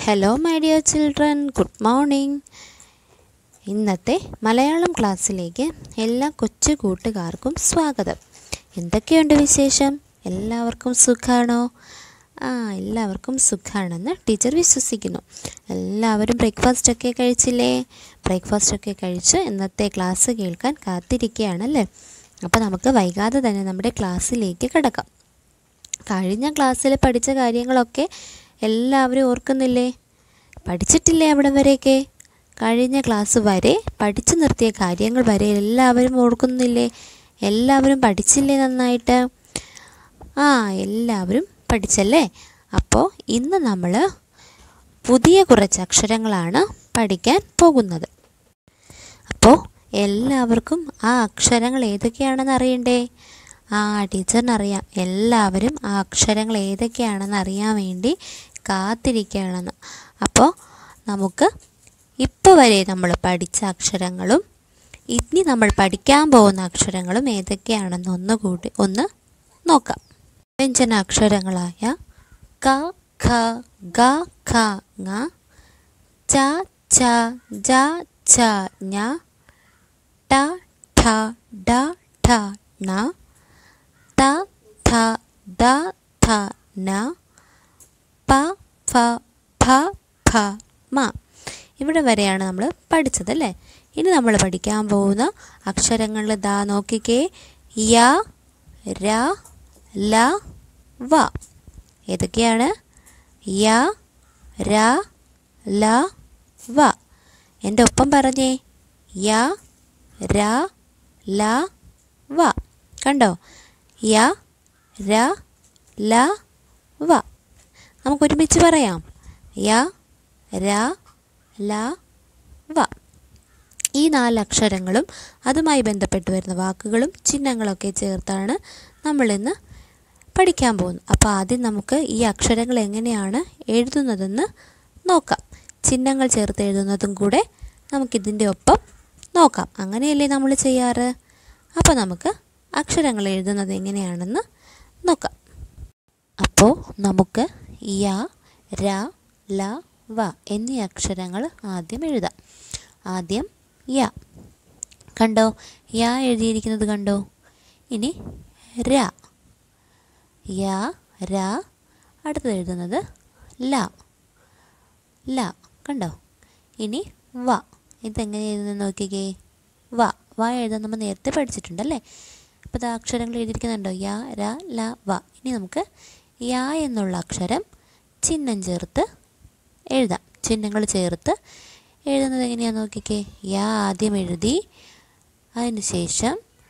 hello my dear children good morning ഇന്നത്തെ മലയാളം ക്ലാസ്സിലേക്ക് എല്ലാ കൊച്ചു കൂട്ടുകാർക്കും സ്വാഗതം എന്തൊക്കെയുണ്ട് വിശേഷം എല്ലാവർക്കും സുഖമാണോ ആ എല്ലാവർക്കും സുഖമാണെന്ന് ടീച്ചർ വിശ്വസിക്കുന്നു എല്ലാവരും ബ്രേക്ക്ഫാസ്റ്റ് ഒക്കെ കഴിച്ചില്ലേ ബ്രേക്ക്ഫാസ്റ്റ് ഒക്കെ കഴിച്ച് ഇന്നത്തെ ക്ലാസ് കേൾക്കാൻ കാത്തിരിക്കുകയാണല്ലേ അപ്പോൾ നമുക്ക് വൈകാതെ തന്നെ നമ്മുടെ ക്ലാസ്സിലേക്ക് കിടക്കാം കഴിഞ്ഞ ക്ലാസ്സിൽ പഠിച്ച കാര്യങ്ങളൊക്കെ എല്ലാവരും ഓർക്കുന്നില്ലേ പഠിച്ചിട്ടില്ലേ അവിടെ വരെയൊക്കെ കഴിഞ്ഞ ക്ലാസ് വരെ പഠിച്ചു നിർത്തിയ കാര്യങ്ങൾ വരെ എല്ലാവരും ഓർക്കുന്നില്ലേ എല്ലാവരും പഠിച്ചില്ലേ നന്നായിട്ട് ആ എല്ലാവരും പഠിച്ചല്ലേ അപ്പോൾ ഇന്ന് നമ്മൾ പുതിയ കുറച്ച് അക്ഷരങ്ങളാണ് പഠിക്കാൻ പോകുന്നത് അപ്പോൾ എല്ലാവർക്കും ആ അക്ഷരങ്ങൾ ഏതൊക്കെയാണെന്ന് അറിയണ്ടേ ആ ടീച്ചറിന് അറിയാം എല്ലാവരും ആ അക്ഷരങ്ങൾ ഏതൊക്കെയാണെന്ന് അറിയാൻ വേണ്ടി കാത്തിരിക്കുകയാണെന്ന് അപ്പോൾ നമുക്ക് ഇപ്പോൾ വരെ നമ്മൾ പഠിച്ച അക്ഷരങ്ങളും ഇനി നമ്മൾ പഠിക്കാൻ പോകുന്ന അക്ഷരങ്ങളും ഏതൊക്കെയാണെന്ന് ഒന്നുകൂടി ഒന്ന് നോക്കാം വ്യഞ്ജനാക്ഷരങ്ങളായ ക ഖ ഗ ഖ ങ ച ഛ ജ ഛ ഞ ട ഠ ഡ ഠ ണ ത ഥ ദ ഥ ന പ ഫ ഫ ഫ മ ഇവിടെ വരെയാണ് നമ്മൾ പഠിച്ചത് അല്ലേ ഇനി നമ്മൾ പഠിക്കാൻ പോകുന്ന അക്ഷരങ്ങൾ ദാ നോക്കിക്കേ യ ര ല വ ഏതൊക്കെയാണ് യ ര ല വ എൻ്റെ ഒപ്പം പറഞ്ഞേ യ ര ല വ കണ്ടോ യ ര ല വ നമുക്ക് ഒരുമിച്ച് പറയാം യ ര ല വ ഈ നാല് അക്ഷരങ്ങളും അതുമായി ബന്ധപ്പെട്ട് വരുന്ന വാക്കുകളും ചിഹ്നങ്ങളൊക്കെ ചേർത്താണ് നമ്മളിന്ന് പഠിക്കാൻ പോകുന്നത് അപ്പോൾ ആദ്യം നമുക്ക് ഈ അക്ഷരങ്ങൾ എങ്ങനെയാണ് എഴുതുന്നതെന്ന് നോക്കാം ചിഹ്നങ്ങൾ ചേർത്ത് എഴുതുന്നതും കൂടെ നമുക്കിതിൻ്റെ ഒപ്പം നോക്കാം അങ്ങനെയല്ലേ നമ്മൾ ചെയ്യാറ് അപ്പോൾ നമുക്ക് അക്ഷരങ്ങൾ എഴുതുന്നത് എങ്ങനെയാണെന്ന് നോക്കാം അപ്പോൾ നമുക്ക് യ ര ല വ എന്നീ അക്ഷരങ്ങൾ ആദ്യം എഴുതാം ആദ്യം യ കണ്ടോ യ എഴുതിയിരിക്കുന്നത് കണ്ടോ ഇനി ര യ ര അടുത്തത് എഴുതുന്നത് ല ല കണ്ടോ ഇനി വ ഇതെങ്ങനെ എഴുതുന്നത് നോക്കിക്കേ വ വ എഴുതാൻ നമ്മൾ നേരത്തെ പഠിച്ചിട്ടുണ്ടല്ലേ അപ്പോൾ ഇത് അക്ഷരങ്ങൾ എഴുതിയിരിക്കുന്നുണ്ടോ യ ര ല വ ഇനി നമുക്ക് യ എന്നുള്ള അക്ഷരം ചിഹ്നം ചേർത്ത് എഴുതാം ചിഹ്നങ്ങൾ ചേർത്ത് എഴുതുന്നത് എങ്ങനെയാണെന്ന് നോക്കിക്കേ യ ആദ്യം എഴുതി അതിന് ശേഷം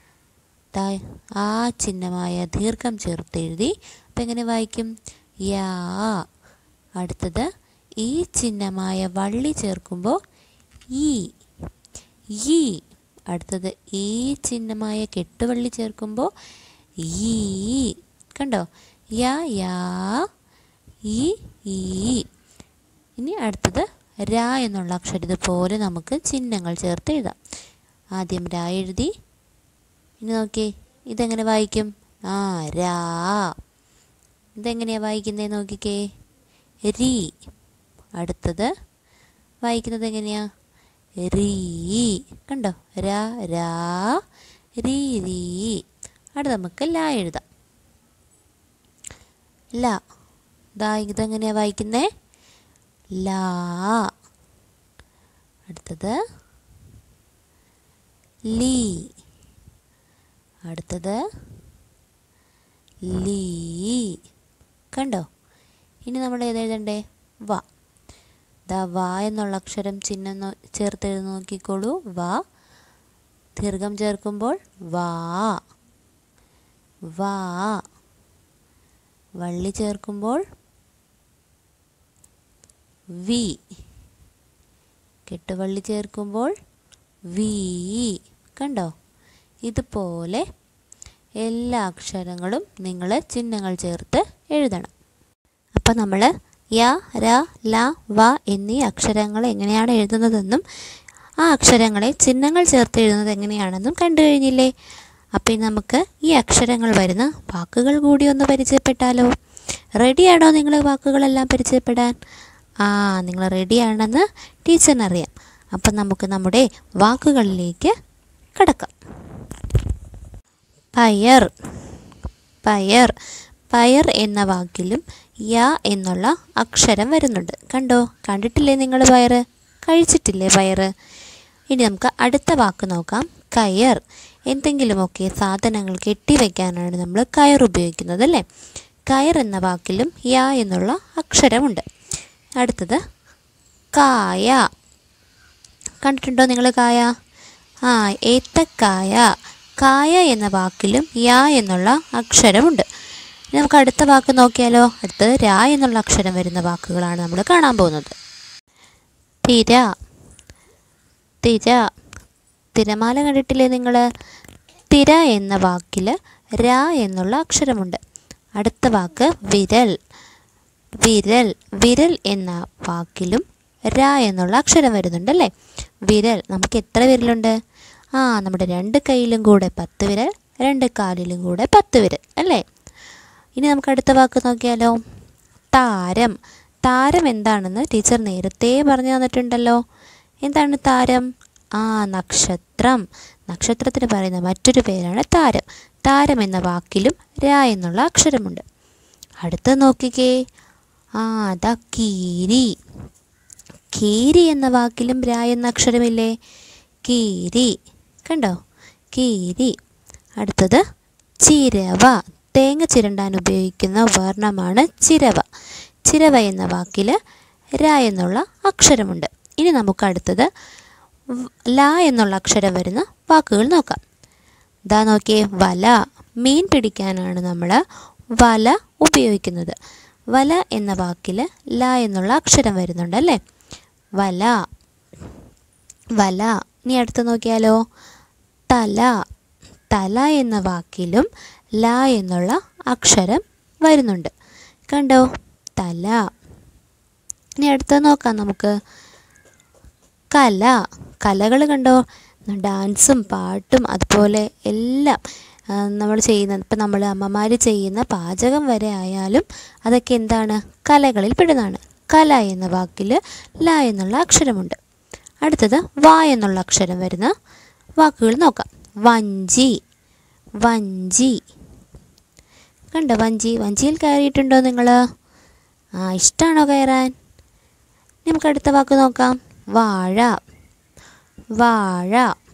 ആ ചിഹ്നമായ ദീർഘം ചേർത്ത് എഴുതി അപ്പം എങ്ങനെ വായിക്കും യാ അടുത്തത് ഈ ചിഹ്നമായ വള്ളി ചേർക്കുമ്പോൾ ഈ ഈ അടുത്തത് ഈ ചിഹ്നമായ കെട്ടുവള്ളി ചേർക്കുമ്പോൾ ഈ കണ്ടോ യാ യാ ഈ ഈ ഇനി അടുത്തത് രാ എന്നുള്ള അക്ഷരം ഇതുപോലെ നമുക്ക് ചിഹ്നങ്ങൾ ചേർത്ത് എഴുതാം ആദ്യം രാ എഴുതി ഇനി നോക്കിയേ ഇതെങ്ങനെ വായിക്കും ആ രാ ഇതെങ്ങനെയാണ് വായിക്കുന്നത് നോക്കിക്കേ രീ അടുത്തത് വായിക്കുന്നത് എങ്ങനെയാ രീ കണ്ടോ രാ രാ രീ രീ അടുത്ത നമുക്ക് ല എഴുതാം ല ദാ ഇതെങ്ങനെയാ വായിക്കുന്നേ ലാ അടുത്തത് ലീ അടുത്തത് ലീ കണ്ടോ ഇനി നമ്മൾ ഏതെഴുതണ്ടേ വ ദ വ എന്നുള്ള അക്ഷരം ചിഹ്നം ചേർത്ത് എഴുതി നോക്കിക്കോളൂ വ ദീർഘം ചേർക്കുമ്പോൾ വാ വാ വള്ളി ചേർക്കുമ്പോൾ വി കെട്ടുവള്ളി ചേർക്കുമ്പോൾ വി കണ്ടോ ഇതുപോലെ എല്ലാ അക്ഷരങ്ങളും നിങ്ങൾ ചിഹ്നങ്ങൾ ചേർത്ത് എഴുതണം അപ്പോൾ നമ്മൾ യ ര ല വ എന്നീ അക്ഷരങ്ങൾ എങ്ങനെയാണ് എഴുതുന്നതെന്നും ആ അക്ഷരങ്ങളെ ചിഹ്നങ്ങൾ ചേർത്ത് എഴുതുന്നത് എങ്ങനെയാണെന്നും കണ്ടു കഴിഞ്ഞില്ലേ അപ്പോൾ ഇനി നമുക്ക് ഈ അക്ഷരങ്ങൾ വരുന്ന വാക്കുകൾ കൂടി ഒന്ന് പരിചയപ്പെട്ടാലോ റെഡിയാണോ നിങ്ങൾ വാക്കുകളെല്ലാം പരിചയപ്പെടാൻ ആ നിങ്ങൾ റെഡിയാണെന്ന് ടീച്ചറിനറിയാം അപ്പം നമുക്ക് നമ്മുടെ വാക്കുകളിലേക്ക് കടക്കാം പയർ പയർ പയർ എന്ന വാക്കിലും യ എന്നുള്ള അക്ഷരം വരുന്നുണ്ട് കണ്ടോ കണ്ടിട്ടില്ലേ നിങ്ങൾ പയർ കഴിച്ചിട്ടില്ലേ പയർ ഇനി നമുക്ക് അടുത്ത വാക്ക് നോക്കാം കയർ എന്തെങ്കിലുമൊക്കെ സാധനങ്ങൾ കെട്ടിവെക്കാനാണ് നമ്മൾ കയർ ഉപയോഗിക്കുന്നത് അല്ലേ കയർ എന്ന വാക്കിലും യ എന്നുള്ള അക്ഷരമുണ്ട് അടുത്തത് കായ കണ്ടിട്ടുണ്ടോ നിങ്ങൾ കായ ആ ഏത്തക്കായ കായ എന്ന വാക്കിലും യ എന്നുള്ള അക്ഷരമുണ്ട് ഇനി നമുക്ക് അടുത്ത വാക്ക് നോക്കിയാലോ അടുത്തത് രാ എന്നുള്ള അക്ഷരം വരുന്ന വാക്കുകളാണ് നമ്മൾ കാണാൻ പോകുന്നത് തിര തിര തിരമാല കണ്ടിട്ടില്ലേ നിങ്ങൾ തിര എന്ന വാക്കിൽ രാ എന്നുള്ള അക്ഷരമുണ്ട് അടുത്ത വാക്ക് വിരൽ വിരൽ വിരൽ എന്ന വാക്കിലും രാ എന്നുള്ള അക്ഷരം വരുന്നുണ്ട് അല്ലേ വിരൽ നമുക്ക് എത്ര വിരലുണ്ട് ആ നമ്മുടെ രണ്ട് കൈയിലും കൂടെ പത്ത് വിരൽ രണ്ട് കാലിലും കൂടെ പത്ത് വിരൽ അല്ലേ ഇനി നമുക്ക് അടുത്ത വാക്ക് നോക്കിയാലോ താരം താരം എന്താണെന്ന് ടീച്ചർ നേരത്തെ പറഞ്ഞു തന്നിട്ടുണ്ടല്ലോ എന്താണ് താരം ആ നക്ഷത്രം നക്ഷത്രത്തിന് പറയുന്ന മറ്റൊരു പേരാണ് താരം താരം എന്ന വാക്കിലും രാ എന്നുള്ള അക്ഷരമുണ്ട് അടുത്ത നോക്കിക്കേ ആ അതാ കീരി കീരി എന്ന വാക്കിലും രാ എന്ന അക്ഷരമില്ലേ കീരി കണ്ടോ കീരി അടുത്തത് ചിരവ തേങ്ങ ചിരണ്ടാൻ ഉപയോഗിക്കുന്ന വർണ്ണമാണ് ചിരവ ചിരവ എന്ന വാക്കിൽ ര എന്നുള്ള അക്ഷരമുണ്ട് ഇനി നമുക്ക് അടുത്തത് വ്- ല എന്നുള്ള അക്ഷരം വരുന്ന വാക്കുകൾ നോക്കാം ഇതാ നോക്കിയേ വല മീൻ പിടിക്കാനാണ് നമ്മൾ വല ഉപയോഗിക്കുന്നത് വല എന്ന വാക്കിൽ ല എന്നുള്ള അക്ഷരം വരുന്നുണ്ട് അല്ലേ വല വല ഇനി അടുത്ത് നോക്കിയാലോ തല തല എന്ന വാക്കിലും ല എന്നുള്ള അക്ഷരം വരുന്നുണ്ട് കണ്ടോ തല ഇനി അടുത്ത നോക്കാം നമുക്ക് കല കലകൾ കണ്ടോ ഡാൻസും പാട്ടും അതുപോലെ എല്ലാം നമ്മൾ ചെയ്യുന്ന ഇപ്പം നമ്മൾ അമ്മമാർ ചെയ്യുന്ന പാചകം വരെ ആയാലും അതൊക്കെ എന്താണ് കലകളിൽ പെടുന്നതാണ് കല എന്ന വാക്കിൽ ല എന്നുള്ള അക്ഷരമുണ്ട് അടുത്തത് വ എന്നുള്ള അക്ഷരം വരുന്ന വാക്കുകൾ നോക്കാം വഞ്ചി വഞ്ചി കണ്ടോ വഞ്ചി വഞ്ചിയിൽ കയറിയിട്ടുണ്ടോ നിങ്ങൾ ആ ഇഷ്ടമാണോ കയറാൻ നമുക്ക് അടുത്ത വാക്ക് നോക്കാം വാഴ വാഴ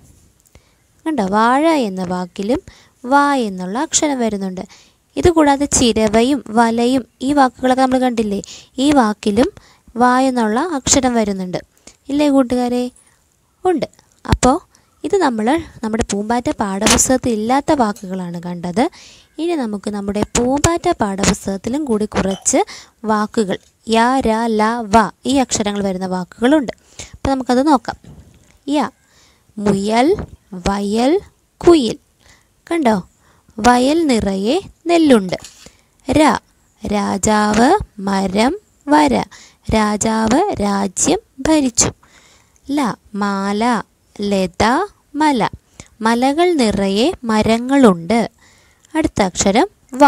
കണ്ടോ വാഴ എന്ന വാക്കിലും വാ എന്നുള്ള അക്ഷരം വരുന്നുണ്ട് ഇതുകൂടാതെ ചിരവയും വലയും ഈ വാക്കുകളൊക്കെ നമ്മൾ കണ്ടില്ലേ ഈ വാക്കിലും വാ എന്നുള്ള അക്ഷരം വരുന്നുണ്ട് ഇല്ലേ കൂട്ടുകാരെ ഉണ്ട് അപ്പോൾ ഇത് നമ്മൾ നമ്മുടെ പൂമ്പാറ്റ പാഠപുസ്തകത്തിൽ ഇല്ലാത്ത വാക്കുകളാണ് കണ്ടത് ഇനി നമുക്ക് നമ്മുടെ പൂമ്പാറ്റ പാഠപുസ്തകത്തിലും കൂടി കുറച്ച് വാക്കുകൾ യ ര ല വ ഈ അക്ഷരങ്ങൾ വരുന്ന വാക്കുകളുണ്ട് അപ്പോൾ നമുക്കത് നോക്കാം യ മുയൽ വയൽ കുയിൽ കണ്ടോ വയൽ നിറയെ നെല്ലുണ്ട് ര രാജാവ് മരം വര രാജാവ് രാജ്യം ഭരിച്ചു ല മാല ലത മല മലകൾ നിറയെ മരങ്ങളുണ്ട് അടുത്ത അക്ഷരം വ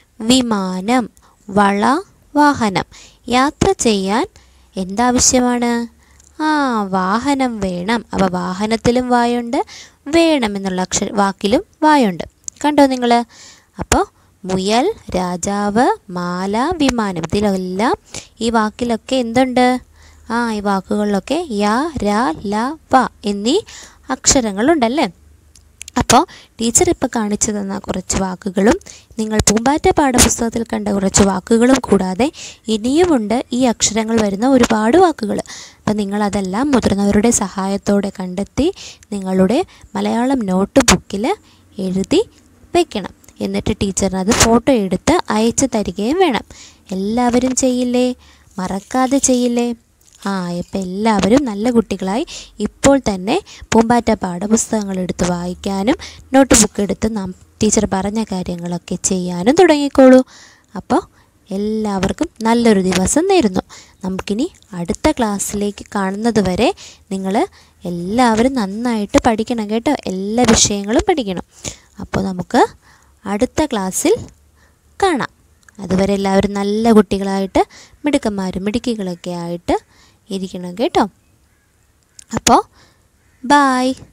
വിമാനം വള വാഹനം യാത്ര ചെയ്യാൻ എന്താവശ്യമാണ് ആ വാഹനം വേണം അപ്പോൾ വാഹനത്തിലും വായുണ്ട് വേണം എന്നുള്ള അക്ഷര വാക്കിലും വായുണ്ട് കണ്ടോ നിങ്ങൾ അപ്പോൾ മുയൽ രാജാവ് മാല വിമാനം ഇതിലെല്ലാം ഈ വാക്കിലൊക്കെ എന്തുണ്ട് ആ ഈ വാക്കുകളിലൊക്കെ യ ര ല വ എന്നീ അക്ഷരങ്ങളുണ്ടല്ലേ അപ്പോൾ ടീച്ചർ ഇപ്പോൾ കാണിച്ചു തന്ന കുറച്ച് വാക്കുകളും നിങ്ങൾ പൂമ്പാറ്റ പാഠപുസ്തകത്തിൽ കണ്ട കുറച്ച് വാക്കുകളും കൂടാതെ ഇനിയുമുണ്ട് ഈ അക്ഷരങ്ങൾ വരുന്ന ഒരുപാട് വാക്കുകൾ അപ്പം നിങ്ങളതെല്ലാം മുതിർന്നവരുടെ സഹായത്തോടെ കണ്ടെത്തി നിങ്ങളുടെ മലയാളം നോട്ട് ബുക്കിൽ എഴുതി വയ്ക്കണം എന്നിട്ട് ടീച്ചറിന് അത് ഫോട്ടോ എടുത്ത് അയച്ചു തരികയും വേണം എല്ലാവരും ചെയ്യില്ലേ മറക്കാതെ ചെയ്യില്ലേ ആ ഇപ്പം എല്ലാവരും നല്ല കുട്ടികളായി ഇപ്പോൾ തന്നെ പൂമ്പാറ്റ പാഠപുസ്തകങ്ങൾ എടുത്ത് വായിക്കാനും നോട്ട് ബുക്ക് എടുത്ത് നാം ടീച്ചർ പറഞ്ഞ കാര്യങ്ങളൊക്കെ ചെയ്യാനും തുടങ്ങിക്കോളൂ അപ്പോൾ എല്ലാവർക്കും നല്ലൊരു ദിവസം നേരുന്നു നമുക്കിനി അടുത്ത ക്ലാസ്സിലേക്ക് കാണുന്നത് വരെ നിങ്ങൾ എല്ലാവരും നന്നായിട്ട് പഠിക്കണം കേട്ടോ എല്ലാ വിഷയങ്ങളും പഠിക്കണം അപ്പോൾ നമുക്ക് അടുത്ത ക്ലാസ്സിൽ കാണാം അതുവരെ എല്ലാവരും നല്ല കുട്ടികളായിട്ട് മിടുക്കന്മാരും മിടുക്കികളൊക്കെ ആയിട്ട് ഇരിക്കണം കേട്ടോ അപ്പോൾ ബായ്